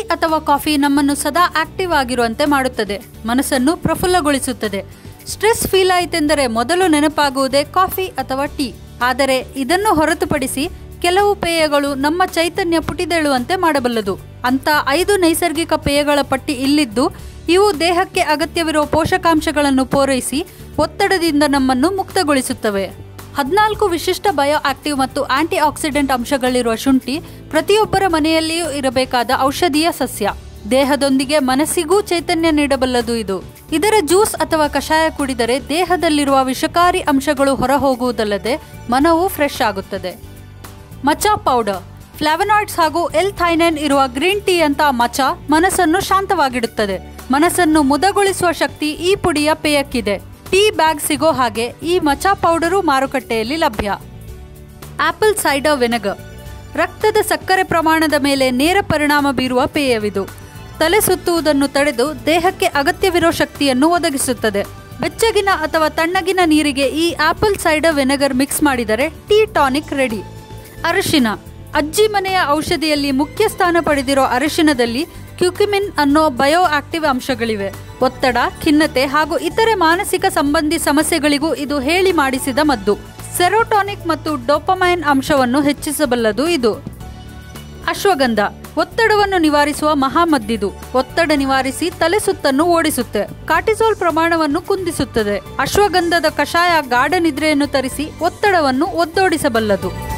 ಅಥವಾ ಕಾಫಿ ನಮ್ಮನ್ನು ಸದಾ ಆಕ್ಟಿವ್ ಆಗಿರುವಂತೆ ಮಾಡುತ್ತದೆ ಮನಸ್ಸನ್ನು ಪ್ರಫುಲ್ಲಗೊಳಿಸುತ್ತದೆ ಸ್ಟ್ರೆಸ್ ಫೀಲ್ ಆಯಿತೆಂದರೆ ಮೊದಲು ನೆನಪಾಗುವುದೇ ಕಾಫಿ ಅಥವಾ ಟೀ ಆದರೆ ಇದನ್ನು ಹೊರತುಪಡಿಸಿ ಕೆಲವು ಪೇಯಗಳು ನಮ್ಮ ಚೈತನ್ಯ ಪುಟಿದೇಳುವಂತೆ ಮಾಡಬಲ್ಲದು ಅಂತ ಐದು ನೈಸರ್ಗಿಕ ಪೇಯಗಳ ಪಟ್ಟಿ ಇಲ್ಲಿದ್ದು ಇವು ದೇಹಕ್ಕೆ ಅಗತ್ಯವಿರುವ ಪೋಷಕಾಂಶಗಳನ್ನು ಪೂರೈಸಿ ಒತ್ತಡದಿಂದ ನಮ್ಮನ್ನು ಮುಕ್ತಗೊಳಿಸುತ್ತವೆ ಹದಿನಾಲ್ಕು ವಿಶಿಷ್ಟ ಬಯೋ ಆಕ್ಟಿವ್ ಮತ್ತು ಆಂಟಿ ಆಕ್ಸಿಡೆಂಟ್ ಅಂಶಗಳಿರುವ ಶುಂಠಿ ಪ್ರತಿಯೊಬ್ಬರ ಮನೆಯಲ್ಲಿಯೂ ಇರಬೇಕಾದ ಔಷಧೀಯ ಸಸ್ಯ ದೇಹದೊಂದಿಗೆ ಮನಸ್ಸಿಗೂ ಚೈತನ್ಯ ನೀಡಬಲ್ಲದು ಇದು ಇದರ ಜ್ಯೂಸ್ ಅಥವಾ ಕಷಾಯ ಕುಡಿದರೆ ದೇಹದಲ್ಲಿರುವ ವಿಷಕಾರಿ ಅಂಶಗಳು ಹೊರಹೋಗುವುದಲ್ಲದೆ ಮನವು ಫ್ರೆಶ್ ಆಗುತ್ತದೆ ಮಚಾ ಪೌಡರ್ ಫ್ಲಾವನಾಯ್ಡ್ಸ್ ಹಾಗೂ ಎಲ್ ಥೈನೈನ್ ಇರುವ ಗ್ರೀನ್ ಟೀ ಅಂತ ಮಚ ಮನಸ್ಸನ್ನು ಶಾಂತವಾಗಿಡುತ್ತದೆ ಮನಸ್ಸನ್ನು ಮುದಗೊಳಿಸುವ ಶಕ್ತಿ ಈ ಪುಡಿಯ ಪೇಯಕ್ಕಿದೆ ಟೀ ಬ್ಯಾಗ್ ಸಿಗೋ ಹಾಗೆ ಈ ಮಚಾ ಪೌಡರು ಮಾರುಕಟ್ಟೆಯಲ್ಲಿ ಲಭ್ಯ ಆಪಲ್ ಸೈಡರ್ ವಿನೆಗರ್ ರಕ್ತದ ಸಕ್ಕರೆ ಪ್ರಮಾಣದ ಮೇಲೆ ನೇರ ಪರಿಣಾಮ ಬೀರುವ ಪೇಯವಿದು ತಲೆ ಸುತ್ತುವುದನ್ನು ತಡೆದು ದೇಹಕ್ಕೆ ಅಗತ್ಯವಿರೋ ಶಕ್ತಿಯನ್ನು ಒದಗಿಸುತ್ತದೆ ಬೆಚ್ಚಗಿನ ಅಥವಾ ತಣ್ಣಗಿನ ನೀರಿಗೆ ಈ ಆಪಲ್ ಸೈಡರ್ ವಿನೆಗರ್ ಮಿಕ್ಸ್ ಮಾಡಿದರೆ ಟೀ ಟಾನಿಕ್ ರೆಡಿ ಅರಿಶಿನ ಅಜ್ಜಿ ಮನೆಯ ಔಷಧಿಯಲ್ಲಿ ಮುಖ್ಯ ಸ್ಥಾನ ಪಡೆದಿರೋ ಅರಿಶಿನದಲ್ಲಿ ಕ್ಯುಕಿಮಿನ್ ಅನ್ನೋ ಬಯೋ ಆಕ್ಟಿವ್ ಅಂಶಗಳಿವೆ ಒತ್ತಡ ಖಿನ್ನತೆ ಹಾಗೂ ಇತರೆ ಮಾನಸಿಕ ಸಂಬಂಧಿ ಸಮಸ್ಯೆಗಳಿಗೂ ಇದು ಹೇಳಿ ಮಾಡಿಸಿದ ಮದ್ದು ಸೆರೋಟಾನಿಕ್ ಮತ್ತು ಡೋಪಮೈನ್ ಅಂಶವನ್ನು ಹೆಚ್ಚಿಸಬಲ್ಲದು ಇದು ಅಶ್ವಗಂಧ ಒತ್ತಡವನ್ನು ನಿವಾರಿಸುವ ಮಹಾಮದ್ದಿದು ಒತ್ತಡ ನಿವಾರಿಸಿ ತಲೆ ಸುತ್ತನ್ನು ಓಡಿಸುತ್ತೆ ಕಾರ್ಟಿಸೋಲ್ ಪ್ರಮಾಣವನ್ನು ಕುಂದಿಸುತ್ತದೆ ಅಶ್ವಗಂಧದ ಕಷಾಯ ಗಾಢ ನಿದ್ರೆಯನ್ನು ತರಿಸಿ ಒತ್ತಡವನ್ನು ಒದ್ದೋಡಿಸಬಲ್ಲದು